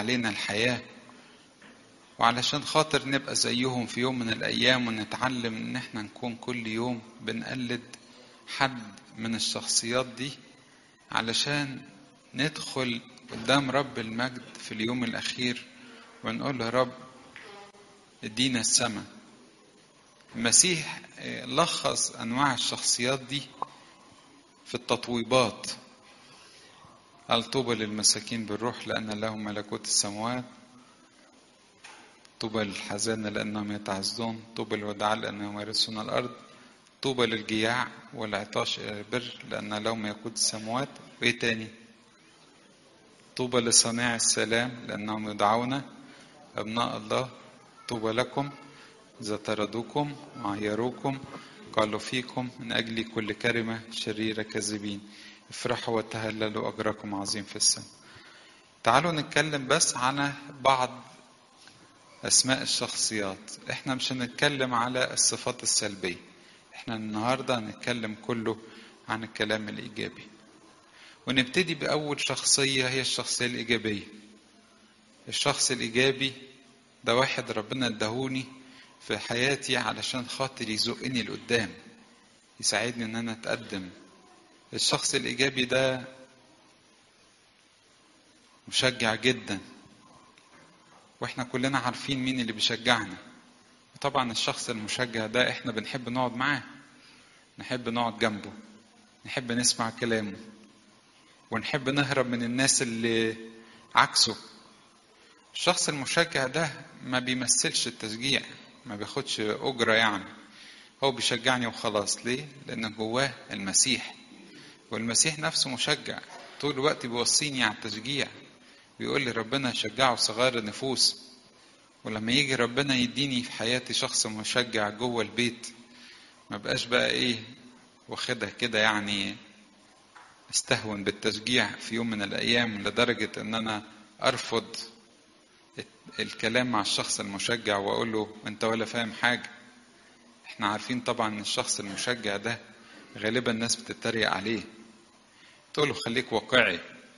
علينا الحياة وعلشان خاطر نبقى زيهم في يوم من الأيام ونتعلم إن احنا نكون كل يوم بنقلد حد من الشخصيات دي علشان ندخل قدام رب المجد في اليوم الأخير ونقول له رب ادينا السماء المسيح لخص أنواع الشخصيات دي في التطويبات قال طوبى للمساكين بالروح لأن لهم ملكوت السماوات طوبى للحزانة لأنهم يتعزون طوبى للودعاء لأنهم يرثون الأرض طوبى للجياع والعطاش إلى البر لأن لهم ملكوت السماوات وإيه تاني طوبى لصانع السلام لأنهم يدعون أبناء الله طوبى لكم إذا طردوكم وعيروكم قالوا فيكم من أجل كل كلمة شريرة كاذبين افرحوا وتهللوا أجركم عظيم في السماء تعالوا نتكلم بس عن بعض أسماء الشخصيات احنا مش هنتكلم على الصفات السلبية احنا النهاردة هنتكلم كله عن الكلام الإيجابي ونبتدي بأول شخصية هي الشخصية الإيجابية الشخص الإيجابي ده واحد ربنا ادهوني في حياتي علشان خاطر يزقني لقدام يساعدني ان انا اتقدم الشخص الايجابي ده مشجع جدا واحنا كلنا عارفين مين اللي بيشجعنا طبعا الشخص المشجع ده احنا بنحب نقعد معاه نحب نقعد جنبه نحب نسمع كلامه ونحب نهرب من الناس اللي عكسه الشخص المشجع ده ما بيمثلش التشجيع ما بياخدش أجرة يعني هو بيشجعني وخلاص ليه؟ لأن جواه المسيح والمسيح نفسه مشجع طول الوقت بيوصيني على التشجيع بيقول لي ربنا يشجعه صغار النفوس ولما يجي ربنا يديني في حياتي شخص مشجع جوه البيت ما بقاش بقى ايه واخدها كده يعني استهون بالتشجيع في يوم من الايام لدرجة ان انا ارفض الكلام مع الشخص المشجع واقول له انت ولا فاهم حاجه احنا عارفين طبعا ان الشخص المشجع ده غالبا الناس بتتريق عليه تقول له خليك واقعي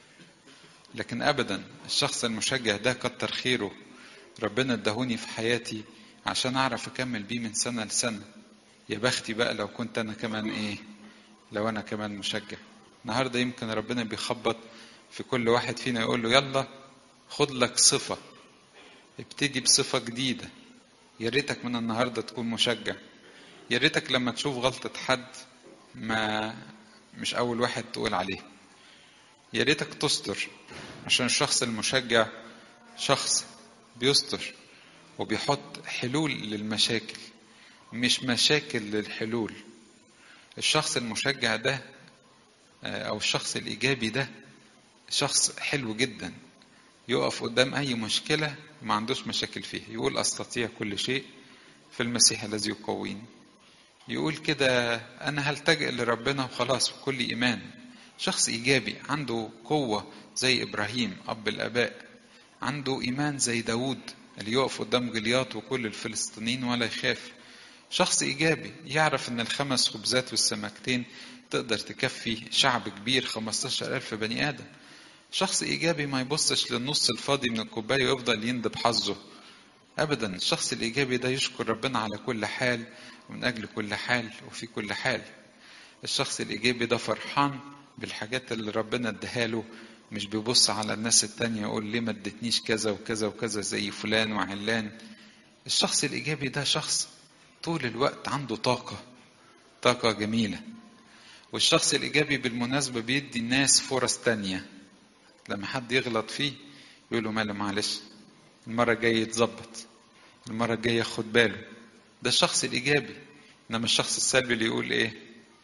لكن ابدا الشخص المشجع ده كتر خيره ربنا ادهوني في حياتي عشان اعرف اكمل بيه من سنه لسنه يا بختي بقى لو كنت انا كمان ايه لو انا كمان مشجع النهارده يمكن ربنا بيخبط في كل واحد فينا يقول له يلا خد لك صفه ابتدي بصفة جديدة يا ريتك من النهاردة تكون مشجع يا ريتك لما تشوف غلطة حد ما مش أول واحد تقول عليه يا ريتك تستر عشان الشخص المشجع شخص بيستر وبيحط حلول للمشاكل مش مشاكل للحلول الشخص المشجع ده أو الشخص الإيجابي ده شخص حلو جدا يقف قدام أي مشكلة ما عندوش مشاكل فيه يقول أستطيع كل شيء في المسيح الذي يقويني يقول كده أنا هلتجئ لربنا وخلاص بكل إيمان شخص إيجابي عنده قوة زي إبراهيم أب الآباء عنده إيمان زي داود اللي يقف قدام جلياط وكل الفلسطينيين ولا يخاف شخص إيجابي يعرف إن الخمس خبزات والسمكتين تقدر تكفي شعب كبير 15 ألف بني آدم شخص إيجابي ما يبصش للنص الفاضي من الكوباية ويفضل يندب حظه أبدا الشخص الإيجابي ده يشكر ربنا على كل حال ومن أجل كل حال وفي كل حال الشخص الإيجابي ده فرحان بالحاجات اللي ربنا اداها له مش بيبص على الناس التانية يقول ليه ما ادتنيش كذا وكذا وكذا زي فلان وعلان الشخص الإيجابي ده شخص طول الوقت عنده طاقة طاقة جميلة والشخص الإيجابي بالمناسبة بيدي الناس فرص تانية لما حد يغلط فيه يقول له ماله معلش المرة الجاية يتظبط المرة الجاية ياخد باله ده الشخص الإيجابي إنما الشخص السلبي اللي يقول إيه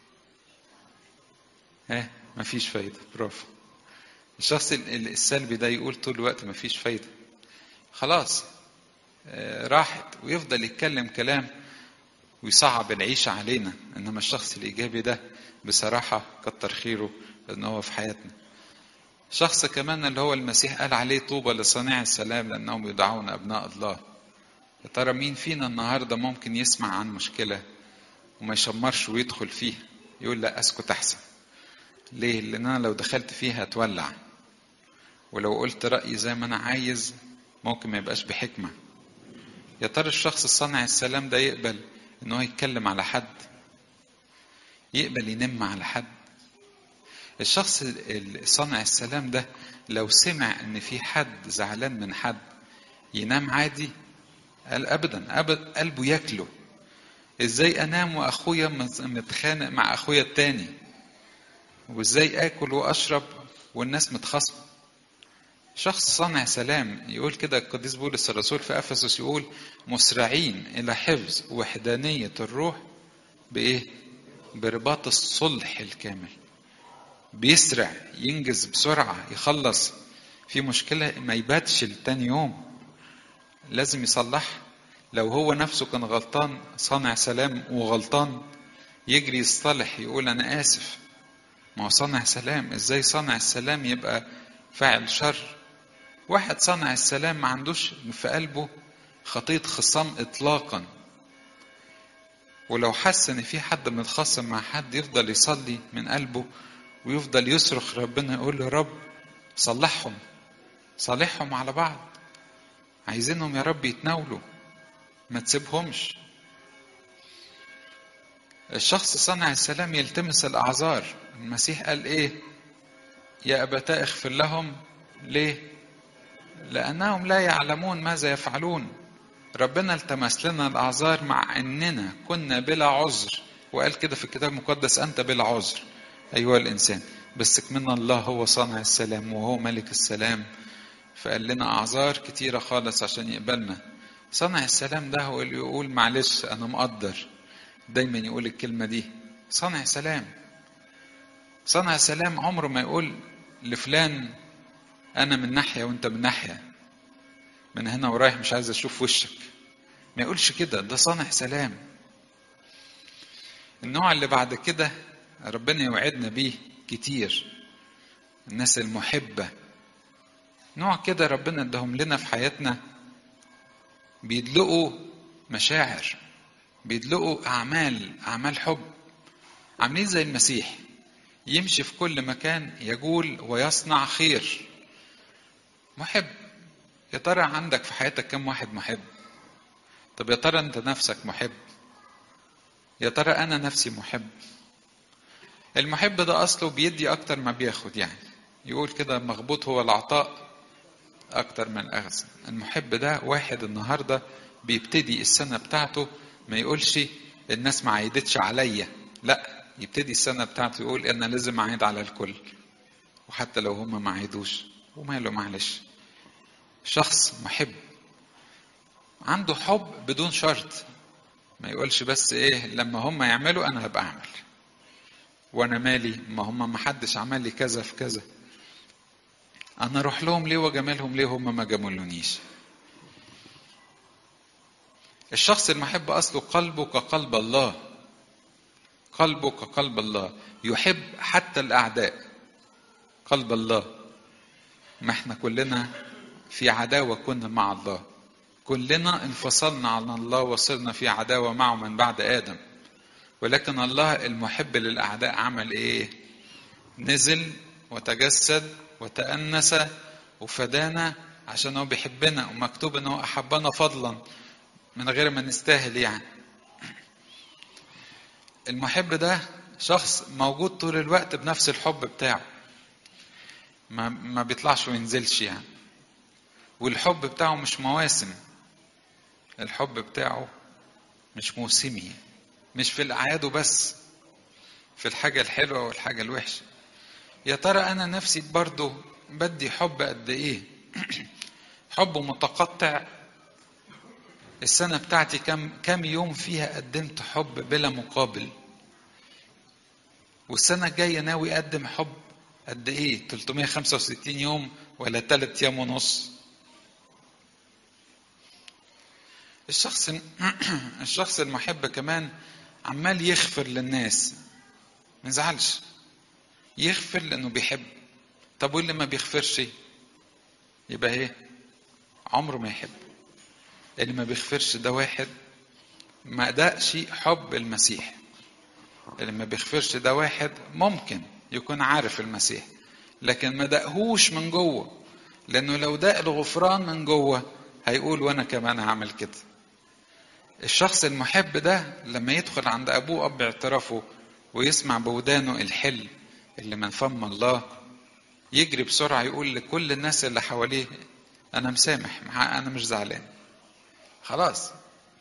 ها مفيش فايدة برافو الشخص السلبي ده يقول طول الوقت مفيش فايدة خلاص راحت ويفضل يتكلم كلام ويصعب العيشة علينا إنما الشخص الإيجابي ده بصراحة كتر خيره إن هو في حياتنا شخص كمان اللي هو المسيح قال عليه طوبى لصانع السلام لأنهم يدعون أبناء الله يا ترى مين فينا النهارده ممكن يسمع عن مشكلة وما يشمرش ويدخل فيها يقول لا أسكت أحسن ليه؟ لأن أنا لو دخلت فيها هتولع ولو قلت رأيي زي ما أنا عايز ممكن ما يبقاش بحكمة يا ترى الشخص الصانع السلام ده يقبل إن هو يتكلم على حد يقبل ينم على حد الشخص صانع السلام ده لو سمع ان في حد زعلان من حد ينام عادي قال ابدا ابدا قلبه ياكله ازاي انام واخويا متخانق مع اخويا التاني وازاي اكل واشرب والناس متخاصمه شخص صانع سلام يقول كده القديس بولس الرسول في افسس يقول مسرعين الى حفظ وحدانيه الروح بايه برباط الصلح الكامل بيسرع ينجز بسرعة يخلص في مشكلة ما يباتش لتاني يوم لازم يصلح لو هو نفسه كان غلطان صانع سلام وغلطان يجري يصطلح يقول أنا آسف ما هو صانع سلام إزاي صانع السلام يبقى فاعل شر واحد صانع السلام ما عندوش في قلبه خطية خصام إطلاقا ولو حس ان في حد متخاصم مع حد يفضل يصلي من قلبه ويفضل يصرخ ربنا يقول له رب صلحهم صالحهم على بعض عايزينهم يا رب يتناولوا ما تسيبهمش الشخص صنع السلام يلتمس الاعذار المسيح قال ايه يا ابتاء اغفر لهم ليه لانهم لا يعلمون ماذا يفعلون ربنا التمس لنا الاعذار مع اننا كنا بلا عذر وقال كده في الكتاب المقدس انت بلا عذر ايها الانسان بس من الله هو صانع السلام وهو ملك السلام فقال لنا اعذار كتيره خالص عشان يقبلنا صانع السلام ده هو اللي يقول معلش انا مقدر دايما يقول الكلمه دي صانع سلام صانع سلام عمره ما يقول لفلان انا من ناحيه وانت من ناحيه من هنا ورايح مش عايز اشوف وشك ما يقولش كده ده صانع سلام النوع اللي بعد كده ربنا يوعدنا بيه كتير الناس المحبة نوع كده ربنا ادهم لنا في حياتنا بيدلقوا مشاعر بيدلقوا أعمال أعمال حب عاملين زي المسيح يمشي في كل مكان يقول ويصنع خير محب يا ترى عندك في حياتك كم واحد محب طب يا ترى انت نفسك محب يا ترى انا نفسي محب المحب ده اصله بيدي اكتر ما بياخد يعني يقول كده مغبوط هو العطاء اكتر من الاخذ المحب ده واحد النهارده بيبتدي السنه بتاعته ما يقولش الناس ما عيدتش عليا لا يبتدي السنه بتاعته يقول انا لازم اعيد على الكل وحتى لو هم ما عيدوش وماله معلش شخص محب عنده حب بدون شرط ما يقولش بس ايه لما هم يعملوا انا هبقى اعمل وانا مالي ما هم ما حدش عمل لي كذا في كذا انا اروح لهم ليه واجاملهم ليه هم ما جاملونيش الشخص المحب اصله قلبه كقلب الله قلبه كقلب الله يحب حتى الاعداء قلب الله ما احنا كلنا في عداوه كنا مع الله كلنا انفصلنا عن الله وصرنا في عداوه معه من بعد ادم ولكن الله المحب للاعداء عمل ايه نزل وتجسد وتأنس وفدانا عشان هو بيحبنا ومكتوب انه احبنا فضلا من غير ما نستاهل يعني المحب ده شخص موجود طول الوقت بنفس الحب بتاعه ما ما بيطلعش وينزلش يعني والحب بتاعه مش مواسم الحب بتاعه مش موسمي مش في الاعياد وبس في الحاجة الحلوة والحاجة الوحشة يا ترى أنا نفسي برضو بدي حب قد إيه حب متقطع السنة بتاعتي كم كم يوم فيها قدمت حب بلا مقابل والسنة الجاية ناوي أقدم حب قد إيه 365 يوم ولا 3 أيام ونص الشخص الشخص المحب كمان عمال يغفر للناس ما يزعلش يغفر لانه بيحب طب واللي ما بيغفرش يبقى ايه عمره ما يحب اللي ما بيغفرش ده واحد ما دقش حب المسيح اللي ما بيغفرش ده واحد ممكن يكون عارف المسيح لكن ما دقهوش من جوه لانه لو ده الغفران من جوه هيقول وانا كمان هعمل كده الشخص المحب ده لما يدخل عند ابوه اب اعترافه ويسمع بودانه الحل اللي من فم الله يجري بسرعه يقول لكل الناس اللي حواليه انا مسامح انا مش زعلان خلاص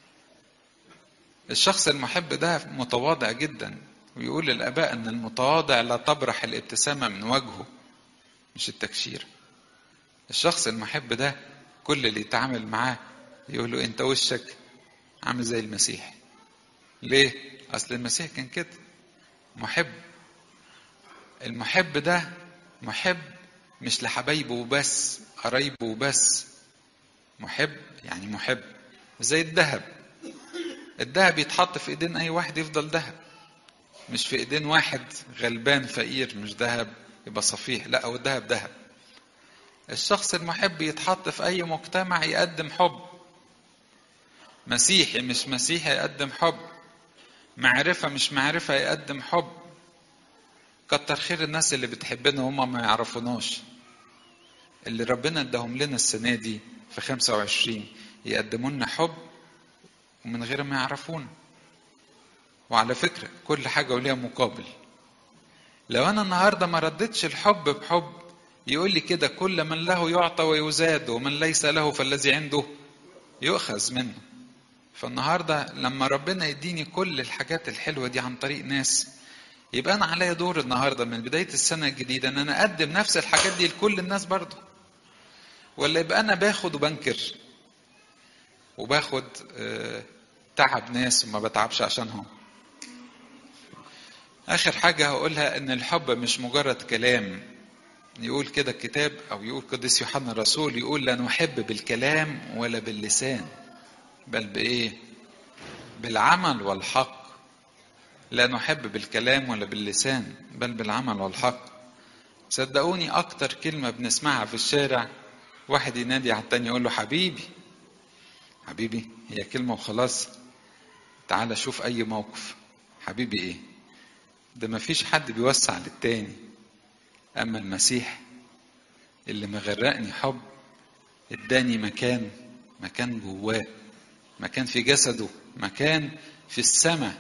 الشخص المحب ده متواضع جدا ويقول للاباء ان المتواضع لا تبرح الابتسامه من وجهه مش التكشير الشخص المحب ده كل اللي يتعامل معاه يقول له انت وشك عامل زي المسيح ليه اصل المسيح كان كده محب المحب ده محب مش لحبايبه وبس قرايبه وبس محب يعني محب زي الذهب الذهب يتحط في ايدين اي واحد يفضل ذهب مش في ايدين واحد غلبان فقير مش ذهب يبقى صفيح لا هو الذهب ذهب الشخص المحب يتحط في اي مجتمع يقدم حب مسيحي مش مسيحي يقدم حب معرفة مش معرفة يقدم حب كتر خير الناس اللي بتحبنا وهم ما يعرفوناش اللي ربنا اداهم لنا السنة دي في 25 يقدموا لنا حب ومن غير ما يعرفونا وعلى فكرة كل حاجة وليها مقابل لو أنا النهاردة ما ردتش الحب بحب يقول لي كده كل من له يعطى ويزاد ومن ليس له فالذي عنده يؤخذ منه فالنهارده لما ربنا يديني كل الحاجات الحلوه دي عن طريق ناس يبقى انا عليا دور النهارده من بدايه السنه الجديده ان انا اقدم نفس الحاجات دي لكل الناس برضه ولا يبقى انا باخد وبنكر وباخد تعب ناس وما بتعبش عشانهم اخر حاجه هقولها ان الحب مش مجرد كلام يقول كده الكتاب او يقول قديس يوحنا الرسول يقول لا نحب بالكلام ولا باللسان بل بايه بالعمل والحق لا نحب بالكلام ولا باللسان بل بالعمل والحق صدقوني اكتر كلمة بنسمعها في الشارع واحد ينادي على التاني يقول له حبيبي حبيبي هي كلمة وخلاص تعال شوف اي موقف حبيبي ايه ده مفيش حد بيوسع للتاني اما المسيح اللي مغرقني حب اداني مكان مكان جواه مكان في جسده مكان في السماء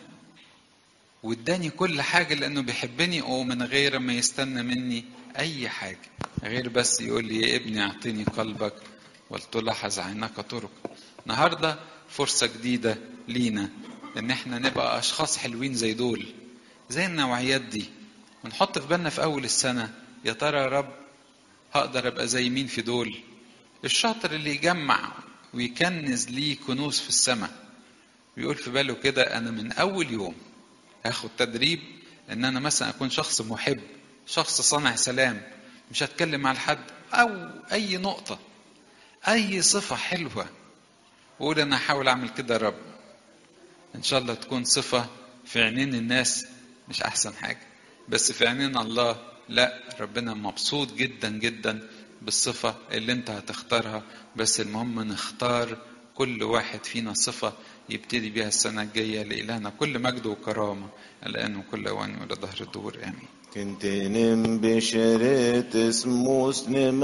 واداني كل حاجة لأنه بيحبني ومن غير ما يستنى مني أي حاجة غير بس يقول لي يا ابني أعطيني قلبك ولتلاحظ عينك طرق النهاردة فرصة جديدة لينا إن احنا نبقى أشخاص حلوين زي دول زي النوعيات دي ونحط في بالنا في أول السنة يا ترى يا رب هقدر أبقى زي مين في دول الشاطر اللي يجمع ويكنز ليه كنوز في السماء ويقول في باله كده انا من اول يوم هاخد تدريب ان انا مثلا اكون شخص محب شخص صانع سلام مش هتكلم مع حد او اي نقطه اي صفه حلوه وقول انا هحاول اعمل كده يا رب ان شاء الله تكون صفه في عينين الناس مش احسن حاجه بس في عينين الله لا ربنا مبسوط جدا جدا بالصفة اللي انت هتختارها بس المهم نختار كل واحد فينا صفة يبتدي بيها السنة الجاية لإلهنا كل مجد وكرامة الآن وكل أوان وإلى ظهر الدور آمين كنت نم بشريت اسموس نم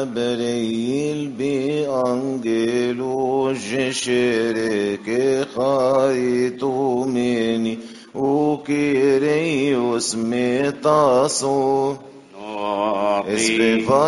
غبريل بي أنجلو جشرك خايتو مني وكيريوس ميتاسو نعطي اسبفا